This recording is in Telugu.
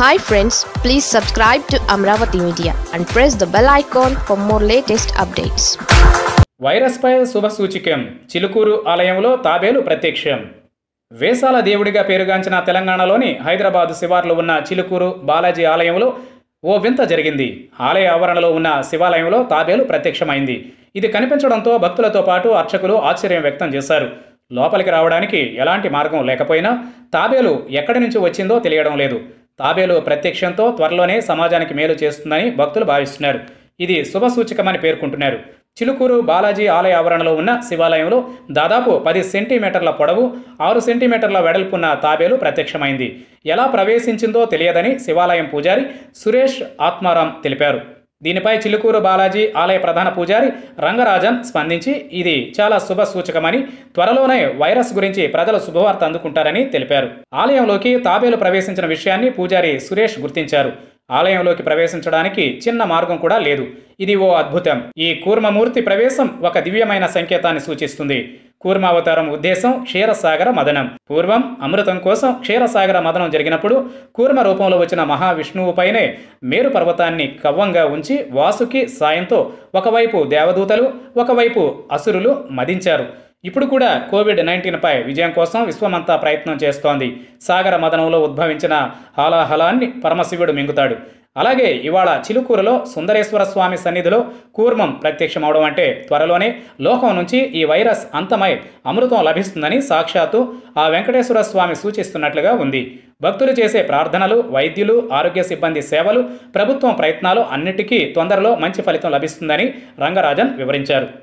hi friends please subscribe to Amaravati media and press the bell icon for more latest updates వైరస్పై శుభసూచికం చిలుకూరు ఆలయంలో తాబేలు ప్రత్యక్షం వేసాల దేవుడిగా పేరుగాంచిన తెలంగాణలోని హైదరాబాద్ శివార్లో ఉన్న చిలుకూరు బాలాజీ ఆలయంలో ఓ వింత జరిగింది ఆలయ ఆవరణలో ఉన్న శివాలయంలో తాబేలు ప్రత్యక్షమైంది ఇది కనిపించడంతో భక్తులతో పాటు అర్చకులు ఆశ్చర్యం వ్యక్తం చేశారు లోపలికి రావడానికి ఎలాంటి మార్గం లేకపోయినా తాబేలు ఎక్కడి నుంచి వచ్చిందో తెలియడం లేదు తాబేలు ప్రత్యక్షంతో త్వరలోనే సమాజానికి మేలు చేస్తుందని భక్తులు భావిస్తున్నారు ఇది శుభసూచకమని పేర్కొంటున్నారు చిలుకూరు బాలాజీ ఆలయ ఆవరణలో ఉన్న శివాలయంలో దాదాపు పది సెంటీమీటర్ల పొడవు ఆరు సెంటీమీటర్ల వెడల్పున్న తాబేలు ప్రత్యక్షమైంది ఎలా ప్రవేశించిందో తెలియదని శివాలయం పూజారి సురేష్ ఆత్మారాం తెలిపారు దీనిపై చిలుకూరు బాలాజీ ఆలయ ప్రధాన పూజారి రంగరాజన్ స్పందించి ఇది చాలా శుభ సూచకమని త్వరలోనే వైరస్ గురించి ప్రజలు శుభవార్త అందుకుంటారని తెలిపారు ఆలయంలోకి తాబేలు ప్రవేశించిన విషయాన్ని పూజారి సురేష్ గుర్తించారు ఆలయంలోకి ప్రవేశించడానికి చిన్న మార్గం కూడా లేదు ఇది ఓ అద్భుతం ఈ కూర్మమూర్తి ప్రవేశం ఒక దివ్యమైన సంకేతాన్ని సూచిస్తుంది కూర్మావతారం ఉద్దేశం క్షీరసాగర మదనం పూర్వం అమృతం కోసం క్షీరసాగర మదనం జరిగినప్పుడు కూర్మ రూపంలో వచ్చిన మహావిష్ణువుపైనే మేరు పర్వతాన్ని కవ్వంగా ఉంచి వాసుకి సాయంతో ఒకవైపు దేవదూతలు ఒకవైపు అసురులు మదించారు ఇప్పుడు కూడా కోవిడ్ నైన్టీన్పై విజయం కోసం విశ్వమంతా ప్రయత్నం చేస్తోంది సాగర మదనంలో ఉద్భవించిన హాలాహలాన్ని పరమశివుడు మింగుతాడు అలాగే ఇవాళ చిలుకూరులో సుందరేశ్వర స్వామి సన్నిధిలో కూర్మం ప్రత్యక్షమవడం అంటే త్వరలోనే లోకం నుంచి ఈ వైరస్ అంతమై అమృతం లభిస్తుందని సాక్షాత్తు ఆ వెంకటేశ్వర స్వామి సూచిస్తున్నట్లుగా ఉంది భక్తులు చేసే ప్రార్థనలు వైద్యులు ఆరోగ్య సిబ్బంది సేవలు ప్రభుత్వం ప్రయత్నాలు అన్నిటికీ తొందరలో మంచి ఫలితం లభిస్తుందని రంగరాజన్ వివరించారు